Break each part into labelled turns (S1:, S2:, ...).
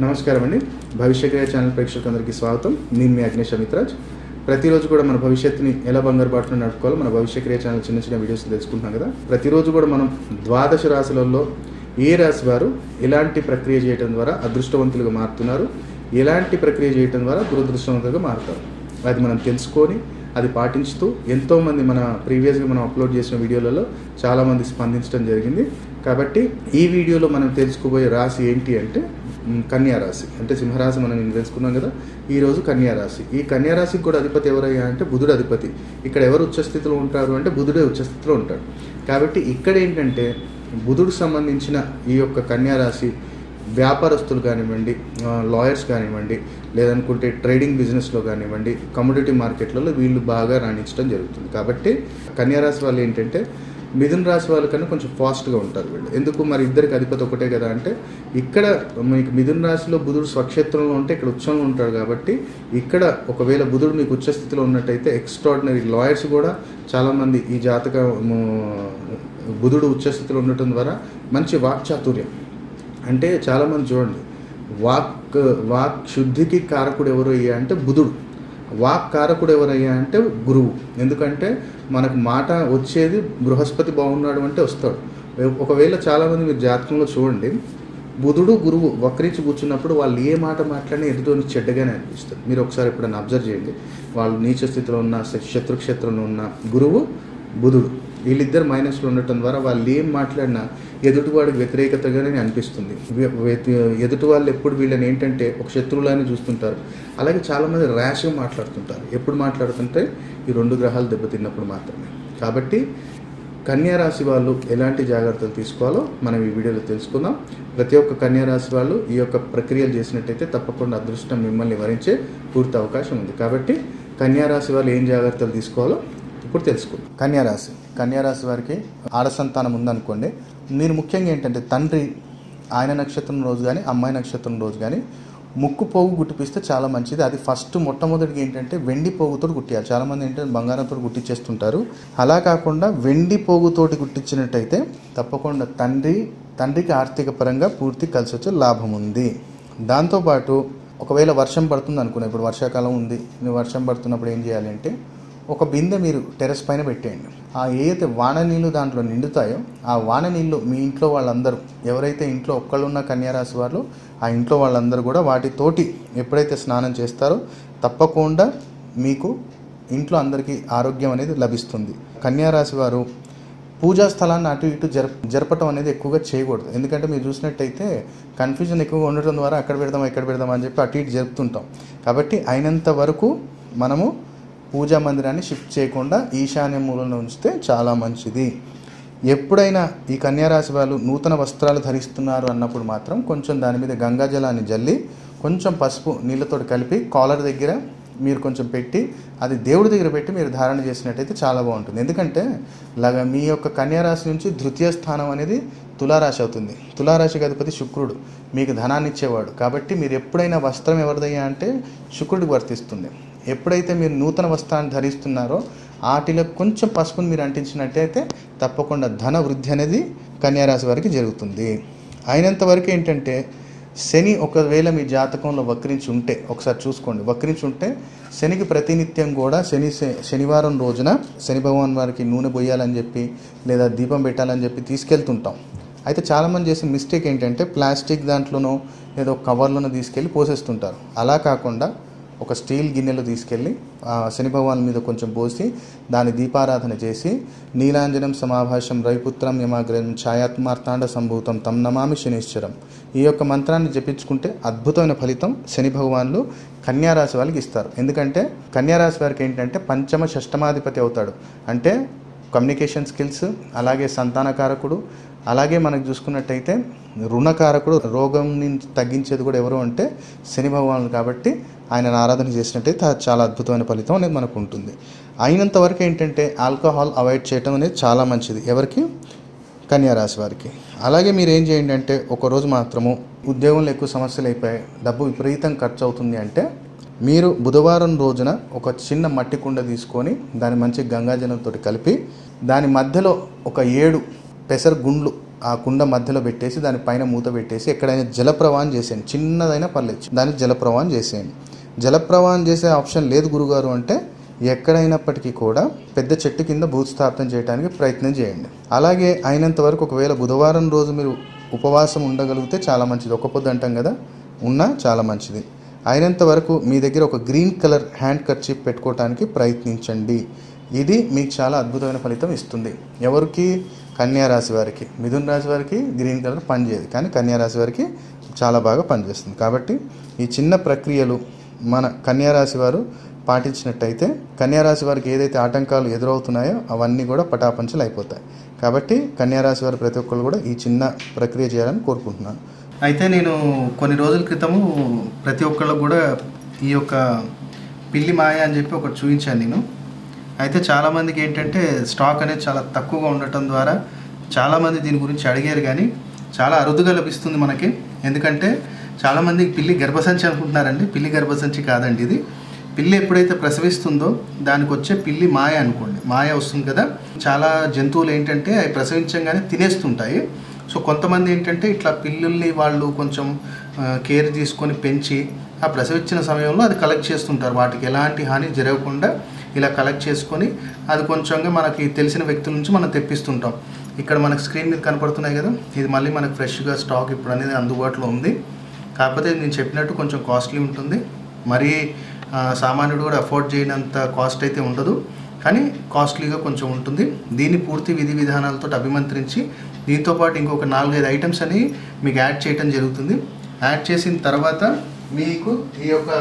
S1: నమస్కారం అండి భవిష్యక్రియ ఛానల్ ప్రేక్షకులందరికీ స్వాగతం నేను మీ అగ్నేష్ అమిత్రాజ్ ప్రతిరోజు కూడా మన భవిష్యత్తుని ఎలా బంగారు బాటలో నడుపుకోవాలో మన భవిష్యక్రియ ఛానల్ చిన్న చిన్న వీడియోస్ తెలుసుకుంటున్నాం కదా ప్రతిరోజు కూడా మనం ద్వాదశ రాశులలో ఏ రాశి వారు ఎలాంటి ప్రక్రియ చేయడం ద్వారా అదృష్టవంతులుగా మారుతున్నారు ఎలాంటి ప్రక్రియ చేయడం ద్వారా దురదృష్టవంతులుగా మారుతారు అది మనం తెలుసుకొని అది పాటించుతూ ఎంతోమంది మన ప్రీవియస్గా మనం అప్లోడ్ చేసిన వీడియోలలో చాలామంది స్పందించడం జరిగింది కాబట్టి ఈ వీడియోలో మనం తెలుసుకోబోయే రాశి ఏంటి అంటే మ్, కన్యా రాశి అంటే సింహరాశి మనం నిన్న తెలుసుకున్నాం కదా ఈ రోజు కన్యా రాశి ఈ కన్యా రాశికి కూడా అధిపతి ఎవరయ్యా అంటే బుధుడు అధిపతి ఇక్కడ ఎవరు ఉచ్చస్థితిలో ఉంటారు అంటే బుధుడే ఉచ్చస్థితిలో ఉంటాడు కాబట్టి ఇక్కడ ఏంటంటే బుధుడికి సంబంధించిన ఈ యొక్క కన్యా రాశి వ్యాపారస్తులు కానివ్వండి ఆ, లాయర్స్ కానివ్వండి లేదనుకుంటే ట్రేడింగ్ బిజినెస్లో కానివ్వండి కమోడిటీ మార్కెట్లలో వీళ్ళు బాగా రాణించడం జరుగుతుంది కాబట్టి కన్యా రాశి వాళ్ళు ఏంటంటే మిథున రాశి వాళ్ళ కన్నా కొంచెం ఫాస్ట్గా ఉంటారు వీళ్ళు ఎందుకు మరి ఇద్దరికి అధిపతి ఒకటే కదా అంటే ఇక్కడ మీకు మిథున రాశిలో బుధుడు స్వక్షేత్రంలో ఉంటే ఇక్కడ ఉచ్చంలో ఉంటాడు కాబట్టి ఇక్కడ ఒకవేళ బుధుడు మీకు ఉచ్చ స్థితిలో ఉన్నట్టయితే ఎక్స్ట్రాడినరీ లాయర్స్ కూడా చాలామంది ఈ జాతక బుధుడు ఉచ్చ స్థితిలో ఉండటం ద్వారా మంచి వాక్చాతుర్యం అంటే చాలామంది చూడండి వాక్ వాక్ శుద్ధికి కారకుడు ఎవరు అయ్యా అంటే బుధుడు వాక్ కారకుడు ఎవరయ్యా అంటే గురువు ఎందుకంటే మనకు మాట వచ్చేది బృహస్పతి బాగున్నాడు అంటే వస్తాడు ఒకవేళ చాలామంది మీరు జాతకంలో చూడండి బుధుడు గురువు వక్రించి కూర్చున్నప్పుడు వాళ్ళు ఏ మాట మాట్లాడినా ఎదుటోని చెడ్డగానే అనిపిస్తుంది మీరు ఒకసారి ఎప్పుడైనా అబ్జర్వ్ చేయండి వాళ్ళు నీచ స్థితిలో ఉన్న శత్రుక్షేత్రంలో ఉన్న గురువు బుధుడు వీళ్ళిద్దరు మైనస్లో ఉండటం ద్వారా వాళ్ళు ఏం మాట్లాడినా ఎదుటివాడికి వ్యతిరేకతగానే అనిపిస్తుంది వ్య- వ్యతి- ఎదుటి వాళ్ళు ఎప్పుడు వీళ్ళని ఏంటంటే ఒక శత్రువులానే చూస్తుంటారు అలాగే చాలామంది ర్యాష్గా మాట్లాడుతుంటారు ఎప్పుడు మాట్లాడుతుంటే ఈ రెండు గ్రహాలు దెబ్బతిన్నప్పుడు మాత్రమే కాబట్టి కన్యా రాశి వాళ్ళు ఎలాంటి జాగ్రత్తలు తీసుకోవాలో మనం ఈ వీడియోలో తెలుసుకుందాం ప్రతి ఒక్క కన్యా రాశి వాళ్ళు ఈ యొక్క ప్రక్రియలు చేసినట్టయితే తప్పకుండా అదృష్టం మిమ్మల్ని వరించే పూర్తి అవకాశం ఉంది కాబట్టి కన్యా రాశి వాళ్ళు ఏం జాగ్రత్తలు తీసుకోవాలో ఇప్పుడు తెలుసుకుందాం కన్యా రాశి కన్యా రాశి వారికి ఆడ సంతానం ఉందనుకోండి మీరు ముఖ్యంగా ఏంటంటే తండ్రి ఆయన నక్షత్రం రోజు కానీ అమ్మాయి నక్షత్రం రోజు కానీ ముక్కు పోగు గుట్టిపిస్తే చాలా మంచిది అది ఫస్ట్ మొట్టమొదటిగా ఏంటంటే వెండి పోగుతో గుట్టియాలి చాలామంది ఏంటంటే బంగారంతో గుట్టించేస్తుంటారు అలా కాకుండా వెండి పోగుతోటి గుట్టించినట్టయితే తప్పకుండా తండ్రి తండ్రికి ఆర్థిక పరంగా పూర్తి కలిసి వచ్చే లాభం ఉంది దాంతోపాటు ఒకవేళ వర్షం పడుతుంది అనుకున్నా ఇప్పుడు వర్షాకాలం ఉంది నువ్వు వర్షం పడుతున్నప్పుడు ఏం చేయాలి అంటే ఒక బిందె మీరు టెర్రస్ పైన పెట్టేయండి ఆ ఏదైతే వాన నీళ్ళు దాంట్లో నిండుతాయో ఆ వాన నీళ్ళు మీ ఇంట్లో వాళ్ళందరూ ఎవరైతే ఇంట్లో ఒక్కళ్ళు ఉన్న కన్యారాశి వాళ్ళు ఆ ఇంట్లో వాళ్ళందరూ కూడా వాటితోటి ఎప్పుడైతే స్నానం చేస్తారో తప్పకుండా మీకు ఇంట్లో అందరికీ ఆరోగ్యం అనేది లభిస్తుంది కన్యారాశి వారు పూజా స్థలాన్ని అటు ఇటు జరప జరపటం అనేది ఎక్కువగా చేయకూడదు ఎందుకంటే మీరు చూసినట్టయితే కన్ఫ్యూజన్ ఎక్కువగా ఉండటం ద్వారా అక్కడ పెడదాం ఎక్కడ పెడదాం అని చెప్పి అటు ఇటు జరుపుతుంటాం కాబట్టి అయినంత వరకు మనము పూజా మందిరాన్ని షిఫ్ట్ చేయకుండా ఈశాన్య మూలలో ఉంచితే చాలా మంచిది ఎప్పుడైనా ఈ కన్యారాశి వాళ్ళు నూతన వస్త్రాలు ధరిస్తున్నారు అన్నప్పుడు మాత్రం కొంచెం దాని మీద గంగాజలాన్ని జల్లి కొంచెం పసుపు నీళ్ళతో కలిపి కాలర్ దగ్గర మీరు కొంచెం పెట్టి అది దేవుడి దగ్గర పెట్టి మీరు ధారణ చేసినట్టయితే చాలా బాగుంటుంది ఎందుకంటే లాగా మీ యొక్క కన్యారాశి నుంచి తృతీయ స్థానం అనేది తులారాశి అవుతుంది తులారాశికి అధిపతి శుక్రుడు మీకు ధనాన్ని ఇచ్చేవాడు కాబట్టి మీరు ఎప్పుడైనా వస్త్రం ఎవరిదయ్యా అంటే శుక్రుడికి వర్తిస్తుంది ఎప్పుడైతే మీరు నూతన వస్త్రాన్ని ధరిస్తున్నారో వాటిలో కొంచెం పసుపుని మీరు అంటించినట్టయితే తప్పకుండా ధన వృద్ధి అనేది కన్యారాశి వారికి జరుగుతుంది అయినంత వరకు ఏంటంటే శని ఒకవేళ మీ జాతకంలో వక్రించి ఉంటే ఒకసారి చూసుకోండి వక్రించి ఉంటే శనికి ప్రతినిత్యం కూడా శని శనివారం రోజున శని భగవాన్ వారికి నూనె పోయాలని చెప్పి లేదా దీపం పెట్టాలని చెప్పి తీసుకెళ్తుంటాం అయితే చాలామంది చేసే మిస్టేక్ ఏంటంటే ప్లాస్టిక్ దాంట్లోనో ఏదో కవర్లోనో తీసుకెళ్ళి పోసేస్తుంటారు అలా కాకుండా ఒక స్టీల్ గిన్నెలో తీసుకెళ్ళి ఆ శని భగవాన్ మీద కొంచెం పోసి దాని దీపారాధన చేసి నీలాంజనం సమాభాషం రవిపుత్రం యమాగ్రం ఛాయాత్మార్తాండ సంభూతం తం నమామి శనిశ్చరం ఈ యొక్క మంత్రాన్ని జపించుకుంటే అద్భుతమైన ఫలితం శని భగవాన్లు కన్యారాశి వాళ్ళకి ఇస్తారు ఎందుకంటే కన్యారాశి వారికి ఏంటంటే పంచమ షష్టమాధిపతి అవుతాడు అంటే కమ్యూనికేషన్ స్కిల్స్ అలాగే సంతానకారకుడు అలాగే మనకు చూసుకున్నట్టయితే రుణకారకుడు రోగంని తగ్గించేది కూడా ఎవరు అంటే శని భగవానుడు కాబట్టి ఆయన ఆరాధన చేసినట్టయితే అది చాలా అద్భుతమైన ఫలితం అనేది మనకు ఉంటుంది అయినంత వరకు ఏంటంటే ఆల్కహాల్ అవాయిడ్ చేయటం అనేది చాలా మంచిది ఎవరికి కన్యారాశి వారికి అలాగే మీరు ఏం చేయండి అంటే ఒకరోజు మాత్రము ఉద్యోగంలో ఎక్కువ సమస్యలు అయిపోయాయి డబ్బు విపరీతం ఖర్చు అవుతుంది అంటే మీరు బుధవారం రోజున ఒక చిన్న మట్టి కుండ తీసుకొని దాని మంచి గంగాజలంతో కలిపి దాని మధ్యలో ఒక ఏడు పెసర గుండ్లు ఆ కుండ మధ్యలో పెట్టేసి దాని పైన మూత పెట్టేసి ఎక్కడైనా జలప్రవాహం చేసేయండి చిన్నదైనా పర్లేదు దానికి జలప్రవాహం చేసేయండి జలప్రవాహం చేసే ఆప్షన్ లేదు గురుగారు అంటే ఎక్కడైనప్పటికీ కూడా పెద్ద చెట్టు కింద భూస్థాపితం చేయడానికి ప్రయత్నం చేయండి అలాగే అయినంత వరకు ఒకవేళ బుధవారం రోజు మీరు ఉపవాసం ఉండగలిగితే చాలా మంచిది ఒక పొద్దు అంటాం కదా ఉన్నా చాలా మంచిది అయినంత వరకు మీ దగ్గర ఒక గ్రీన్ కలర్ హ్యాండ్ కర్చీప్ పెట్టుకోవడానికి ప్రయత్నించండి ఇది మీకు చాలా అద్భుతమైన ఫలితం ఇస్తుంది ఎవరికి కన్యా రాశి వారికి మిథున రాశి వారికి గ్రీన్ కలర్ పనిచేయదు కానీ కన్యా రాశి వారికి చాలా బాగా పనిచేస్తుంది కాబట్టి ఈ చిన్న ప్రక్రియలు మన కన్యా రాశి వారు పాటించినట్టయితే కన్యా రాశి వారికి ఏదైతే ఆటంకాలు ఎదురవుతున్నాయో అవన్నీ కూడా పటాపంచలు అయిపోతాయి కాబట్టి కన్యా రాశి వారు ప్రతి ఒక్కరు కూడా ఈ చిన్న ప్రక్రియ చేయాలని కోరుకుంటున్నాను అయితే నేను కొన్ని రోజుల క్రితము ప్రతి ఒక్కళ్ళు కూడా ఈ యొక్క పిల్లి మాయ అని చెప్పి ఒకటి చూపించాను నేను అయితే చాలామందికి ఏంటంటే స్టాక్ అనేది చాలా తక్కువగా ఉండటం ద్వారా చాలామంది దీని గురించి అడిగారు కానీ చాలా అరుదుగా లభిస్తుంది మనకి ఎందుకంటే చాలామంది పిల్లి గర్భసంచి అనుకుంటున్నారండి పిల్లి గర్భసంచి కాదండి ఇది పిల్లి ఎప్పుడైతే ప్రసవిస్తుందో దానికి వచ్చే పిల్లి మాయ అనుకోండి మాయ వస్తుంది కదా చాలా జంతువులు ఏంటంటే అవి ప్రసవించగానే తినేస్తుంటాయి సో కొంతమంది ఏంటంటే ఇట్లా పిల్లుల్ని వాళ్ళు కొంచెం ఆ, కేర్ తీసుకొని పెంచి ఆ ప్రసవించిన సమయంలో అది కలెక్ట్ చేస్తుంటారు వాటికి ఎలాంటి హాని జరగకుండా ఇలా కలెక్ట్ చేసుకొని అది కొంచెంగా మనకి తెలిసిన వ్యక్తుల నుంచి మనం తెప్పిస్తుంటాం ఇక్కడ మనకు స్క్రీన్ మీద కనపడుతున్నాయి కదా ఇది మళ్ళీ మనకు ఫ్రెష్గా స్టాక్ ఇప్పుడు అనేది అందుబాటులో ఉంది కాకపోతే నేను చెప్పినట్టు కొంచెం కాస్ట్లీ ఉంటుంది మరీ ఆ, సామాన్యుడు కూడా అఫోర్డ్ చేయనంత కాస్ట్ అయితే ఉండదు కానీ కాస్ట్లీగా కొంచెం ఉంటుంది దీన్ని పూర్తి విధి విధానాలతో అభిమంత్రించి దీంతో పాటు ఇంకొక నాలుగైదు ఐటమ్స్ అని మీకు యాడ్ చేయటం జరుగుతుంది యాడ్ చేసిన తర్వాత మీకు ఈ యొక్క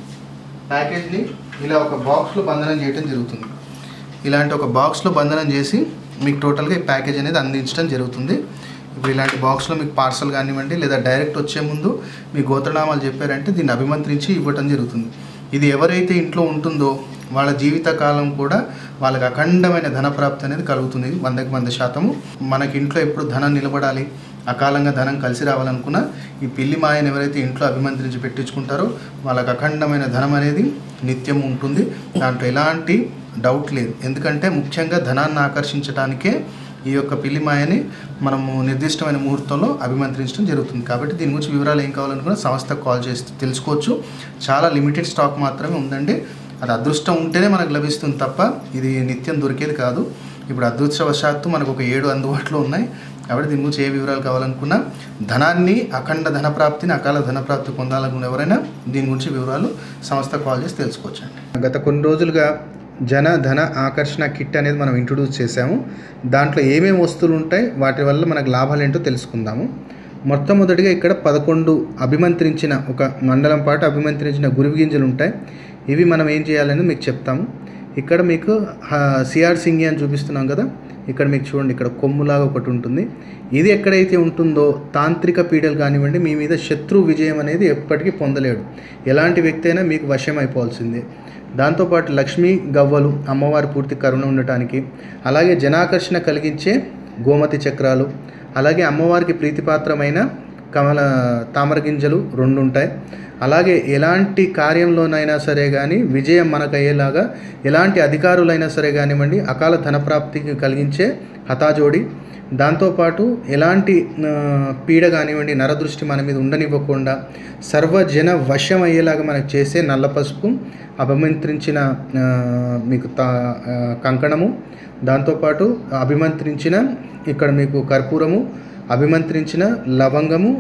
S1: ప్యాకేజ్ని ఇలా ఒక బాక్స్లో బంధనం చేయడం జరుగుతుంది ఇలాంటి ఒక బాక్స్లో బంధనం చేసి మీకు టోటల్గా ఈ ప్యాకేజ్ అనేది అందించడం జరుగుతుంది ఇప్పుడు ఇలాంటి బాక్స్లో మీకు పార్సల్ కానివ్వండి లేదా డైరెక్ట్ వచ్చే ముందు మీ గోత్రనామాలు చెప్పారంటే దీన్ని అభిమంత్రించి ఇవ్వటం జరుగుతుంది ఇది ఎవరైతే ఇంట్లో ఉంటుందో వాళ్ళ జీవితకాలం కూడా వాళ్ళకి అఖండమైన ధనప్రాప్తి అనేది కలుగుతుంది వందకి వంద శాతము మనకి ఇంట్లో ఎప్పుడు ధనం నిలబడాలి అకాలంగా ధనం కలిసి రావాలనుకున్నా ఈ పిల్లి మాయను ఎవరైతే ఇంట్లో అభిమంత్రించి పెట్టించుకుంటారో వాళ్ళకి అఖండమైన ధనం అనేది నిత్యం ఉంటుంది దాంట్లో ఎలాంటి డౌట్ లేదు ఎందుకంటే ముఖ్యంగా ధనాన్ని ఆకర్షించడానికే ఈ యొక్క పిల్లి మాయని మనము నిర్దిష్టమైన ముహూర్తంలో అభిమంత్రించడం జరుగుతుంది కాబట్టి దీని గురించి వివరాలు ఏం కావాలనుకున్నా సంస్థకు కాల్ చేసి తెలుసుకోవచ్చు చాలా లిమిటెడ్ స్టాక్ మాత్రమే ఉందండి అది అదృష్టం ఉంటేనే మనకు లభిస్తుంది తప్ప ఇది నిత్యం దొరికేది కాదు ఇప్పుడు అదృష్టవశాత్తు మనకు ఒక ఏడు అందుబాటులో ఉన్నాయి కాబట్టి దీని గురించి ఏ వివరాలు కావాలనుకున్నా ధనాన్ని అఖండ ధనప్రాప్తిని అకాల ధనప్రాప్తి పొందాలనుకున్న ఎవరైనా దీని గురించి వివరాలు సంస్థ కాల్ చేసి తెలుసుకోవచ్చండి గత కొన్ని రోజులుగా జన ధన ఆకర్షణ కిట్ అనేది మనం ఇంట్రొడ్యూస్ చేశాము దాంట్లో ఏమేమి వస్తువులు ఉంటాయి వాటి వల్ల మనకు లాభాలు ఏంటో తెలుసుకుందాము మొట్టమొదటిగా ఇక్కడ పదకొండు అభిమంత్రించిన ఒక మండలం పాటు అభిమంత్రించిన గురువు గింజలు ఉంటాయి ఇవి మనం ఏం చేయాలని మీకు చెప్తాము ఇక్కడ మీకు సిఆర్ సింగి అని చూపిస్తున్నాం కదా ఇక్కడ మీకు చూడండి ఇక్కడ కొమ్ములాగా ఒకటి ఉంటుంది ఇది ఎక్కడైతే ఉంటుందో తాంత్రిక పీడలు కానివ్వండి మీ మీద శత్రు విజయం అనేది ఎప్పటికీ పొందలేడు ఎలాంటి వ్యక్తి అయినా మీకు వశం అయిపోవాల్సిందే దాంతోపాటు లక్ష్మీ గవ్వలు అమ్మవారి పూర్తి కరుణ ఉండటానికి అలాగే జనాకర్షణ కలిగించే గోమతి చక్రాలు అలాగే అమ్మవారికి ప్రీతిపాత్రమైన కమల తామర గింజలు రెండు ఉంటాయి అలాగే ఎలాంటి కార్యంలోనైనా సరే కానీ విజయం మనకు అయ్యేలాగా ఎలాంటి అధికారులైనా సరే కానివ్వండి అకాల ధనప్రాప్తికి కలిగించే హతాజోడి దాంతోపాటు ఎలాంటి ఆ, పీడ కానివ్వండి నరదృష్టి మన మీద ఉండనివ్వకుండా సర్వజన వశం అయ్యేలాగా మనకు చేసే నల్ల పసుపు అభిమంత్రించిన ఆ, మీకు తా ఆ, కంకణము దాంతోపాటు అభిమంత్రించిన ఇక్కడ మీకు కర్పూరము అభిమంత్రించిన లవంగము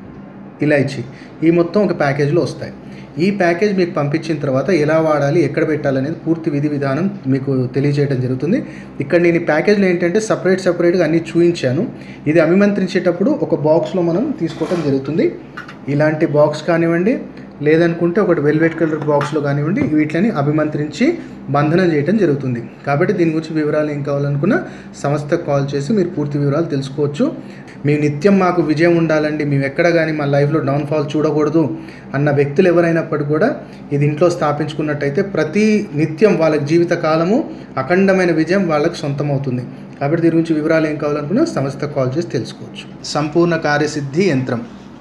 S1: ఇలాచి ఈ మొత్తం ఒక ప్యాకేజ్లో వస్తాయి ఈ ప్యాకేజ్ మీకు పంపించిన తర్వాత ఎలా వాడాలి ఎక్కడ పెట్టాలనేది పూర్తి విధి విధానం మీకు తెలియజేయడం జరుగుతుంది ఇక్కడ నేను ఈ ప్యాకేజ్లో ఏంటంటే సపరేట్ సపరేట్గా అన్నీ చూపించాను ఇది అభిమంత్రించేటప్పుడు ఒక బాక్స్లో మనం తీసుకోవడం జరుగుతుంది ఇలాంటి బాక్స్ కానివ్వండి లేదనుకుంటే ఒకటి వెల్వెట్ కలర్ బాక్స్లో కానివ్వండి వీటిని అభిమంత్రించి బంధనం చేయడం జరుగుతుంది కాబట్టి దీని గురించి వివరాలు ఏం కావాలనుకున్నా సంస్థకు కాల్ చేసి మీరు పూర్తి వివరాలు తెలుసుకోవచ్చు మేము నిత్యం మాకు విజయం ఉండాలండి మేము ఎక్కడ కానీ మా లైఫ్లో డౌన్ఫాల్ చూడకూడదు అన్న వ్యక్తులు ఎవరైనప్పటికీ కూడా ఇది ఇంట్లో స్థాపించుకున్నట్టయితే ప్రతి నిత్యం వాళ్ళ జీవిత కాలము అఖండమైన విజయం వాళ్ళకి సొంతం అవుతుంది కాబట్టి దీని గురించి వివరాలు ఏం కావాలనుకున్నా సంస్థకు కాల్ చేసి తెలుసుకోవచ్చు సంపూర్ణ కార్యసిద్ధి యంత్రం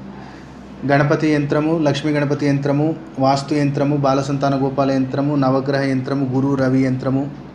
S1: గణపతి యంత్రము లక్ష్మీ గణపతి యంత్రము వాస్తు యంత్రము బాలసంతాన గోపాల యంత్రము నవగ్రహ యంత్రము గురు రవి యంత్రము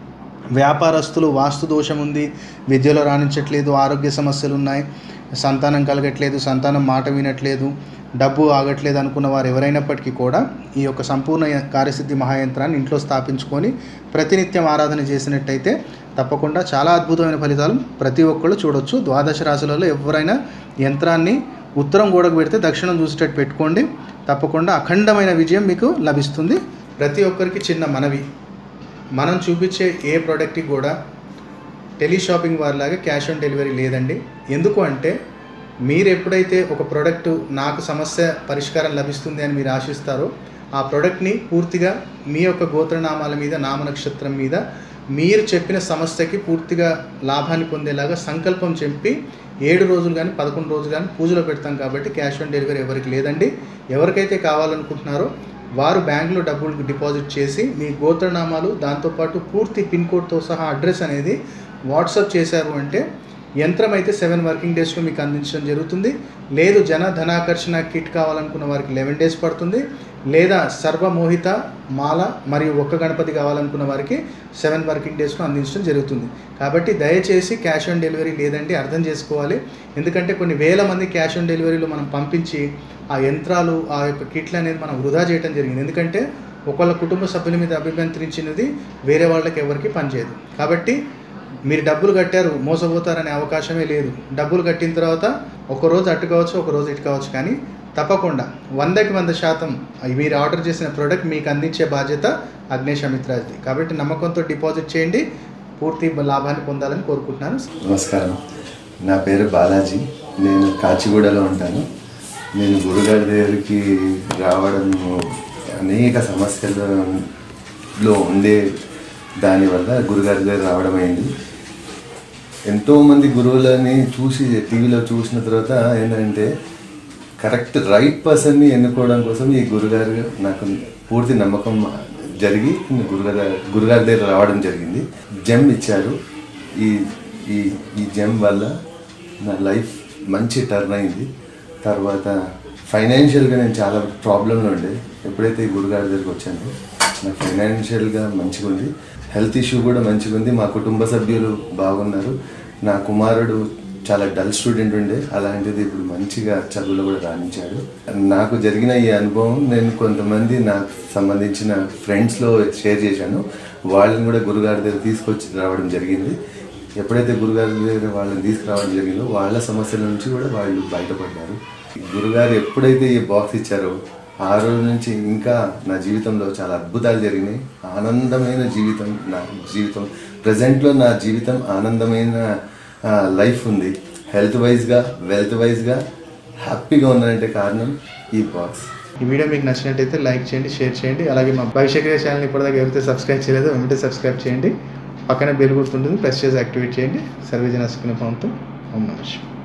S1: వ్యాపారస్తులు వాస్తు దోషం ఉంది విద్యలో రాణించట్లేదు ఆరోగ్య సమస్యలు ఉన్నాయి సంతానం కలగట్లేదు సంతానం మాట వినట్లేదు డబ్బు ఆగట్లేదు అనుకున్న వారు ఎవరైనప్పటికీ కూడా ఈ యొక్క సంపూర్ణ య- కార్యసిద్ధి మహాయంత్రాన్ని ఇంట్లో స్థాపించుకొని ప్రతినిత్యం ఆరాధన చేసినట్టయితే తప్పకుండా చాలా అద్భుతమైన ఫలితాలు ప్రతి ఒక్కళ్ళు చూడొచ్చు ద్వాదశ రాశులలో ఎవరైనా యంత్రాన్ని ఉత్తరం గోడకు పెడితే దక్షిణం చూసేటట్టు పెట్టుకోండి తప్పకుండా అఖండమైన విజయం మీకు లభిస్తుంది ప్రతి ఒక్కరికి చిన్న మనవి మనం చూపించే ఏ ప్రోడక్ట్కి కూడా టెలిషాపింగ్ వారిలాగా క్యాష్ ఆన్ డెలివరీ లేదండి ఎందుకు అంటే మీరు ఎప్పుడైతే ఒక ప్రోడక్ట్ నాకు సమస్య పరిష్కారం లభిస్తుంది అని మీరు ఆశిస్తారో ఆ ప్రోడక్ట్ని పూర్తిగా మీ యొక్క గోత్రనామాల మీద నామ నక్షత్రం మీద మీరు చెప్పిన సమస్యకి పూర్తిగా లాభాన్ని పొందేలాగా సంకల్పం చెప్పి ఏడు రోజులు కానీ పదకొండు రోజులు కానీ పూజలో పెడతాం కాబట్టి క్యాష్ ఆన్ డెలివరీ ఎవరికి లేదండి ఎవరికైతే కావాలనుకుంటున్నారో వారు బ్యాంకులో డబ్బులు డిపాజిట్ చేసి మీ గోత్రనామాలు దాంతోపాటు పూర్తి పిన్ కోడ్తో సహా అడ్రస్ అనేది వాట్సాప్ చేశారు అంటే యంత్రం అయితే సెవెన్ వర్కింగ్ డేస్లో మీకు అందించడం జరుగుతుంది లేదు జన ధనాకర్షణ కిట్ కావాలనుకున్న వారికి లెవెన్ డేస్ పడుతుంది లేదా సర్వమోహిత మాల మరియు ఒక్క గణపతి కావాలనుకున్న వారికి సెవెన్ వర్కింగ్ డేస్లో అందించడం జరుగుతుంది కాబట్టి దయచేసి క్యాష్ ఆన్ డెలివరీ లేదండి అర్థం చేసుకోవాలి ఎందుకంటే కొన్ని వేల మంది క్యాష్ ఆన్ డెలివరీలో మనం పంపించి ఆ యంత్రాలు ఆ యొక్క కిట్లు అనేది మనం వృధా చేయడం జరిగింది ఎందుకంటే ఒకళ్ళ కుటుంబ సభ్యుల మీద అభిమంత్రించినది వేరే వాళ్ళకి ఎవరికి పనిచేయదు కాబట్టి మీరు డబ్బులు కట్టారు మోసపోతారనే అవకాశమే లేదు డబ్బులు కట్టిన తర్వాత ఒక రోజు అటు కావచ్చు ఒక రోజు ఇటు కావచ్చు కానీ తప్పకుండా వందకి వంద శాతం మీరు ఆర్డర్ చేసిన ప్రోడక్ట్ మీకు అందించే బాధ్యత అగ్నేష్ అమిత్రాజ్ది కాబట్టి నమ్మకంతో డిపాజిట్ చేయండి పూర్తి లాభాన్ని పొందాలని కోరుకుంటున్నాను
S2: నమస్కారం నా పేరు బాలాజీ నేను కాచిగూడలో ఉంటాను నేను గురుగారి దగ్గరికి రావడం అనేక సమస్యలలో ఉండే దానివల్ల గురుగారి దగ్గర రావడం అయింది ఎంతోమంది గురువులని చూసి టీవీలో చూసిన తర్వాత ఏంటంటే కరెక్ట్ రైట్ పర్సన్ని ఎన్నుకోవడం కోసం ఈ గురుగారు నాకు పూర్తి నమ్మకం జరిగి గురుగారు గురుగారి దగ్గర రావడం జరిగింది జెమ్ ఇచ్చారు ఈ ఈ ఈ జెమ్ వల్ల నా లైఫ్ మంచి టర్న్ అయింది తర్వాత ఫైనాన్షియల్గా నేను చాలా ప్రాబ్లంలో ఉండే ఎప్పుడైతే ఈ గురుగారి దగ్గరికి వచ్చానో నాకు ఫైనాన్షియల్గా మంచిగా ఉంది హెల్త్ ఇష్యూ కూడా మంచిగా ఉంది మా కుటుంబ సభ్యులు బాగున్నారు నా కుమారుడు చాలా డల్ స్టూడెంట్ ఉండే అలాంటిది ఇప్పుడు మంచిగా చదువులో కూడా రాణించాడు నాకు జరిగిన ఈ అనుభవం నేను కొంతమంది నాకు సంబంధించిన ఫ్రెండ్స్లో షేర్ చేశాను వాళ్ళని కూడా గురుగారి దగ్గర తీసుకొచ్చి రావడం జరిగింది ఎప్పుడైతే గురుగారి దగ్గర వాళ్ళని తీసుకురావడం జరిగిందో వాళ్ళ సమస్యల నుంచి కూడా వాళ్ళు బయటపడ్డారు గురుగారు ఎప్పుడైతే ఈ బాక్స్ ఇచ్చారో ఆ రోజు నుంచి ఇంకా నా జీవితంలో చాలా అద్భుతాలు జరిగినాయి ఆనందమైన జీవితం నా జీవితం ప్రజెంట్లో నా జీవితం ఆనందమైన లైఫ్ ఉంది హెల్త్ వైజ్గా వెల్త్ వైజ్గా హ్యాపీగా ఉన్నానంటే కారణం ఈ బాక్స్
S1: ఈ వీడియో మీకు నచ్చినట్టయితే లైక్ చేయండి షేర్ చేయండి అలాగే మా భవిష్య క్రియ ఛానల్ ఇప్పటిదాకా ఎవరైతే సబ్స్క్రైబ్ చేయలేదో వెంటనే సబ్స్క్రైబ్ చేయండి పక్కన బెల్ గుర్తుంటుంది ప్రెస్ చేసి యాక్టివేట్ చేయండి సర్వేజన సుఖిన పవంతో ఓం నమః శివాయ.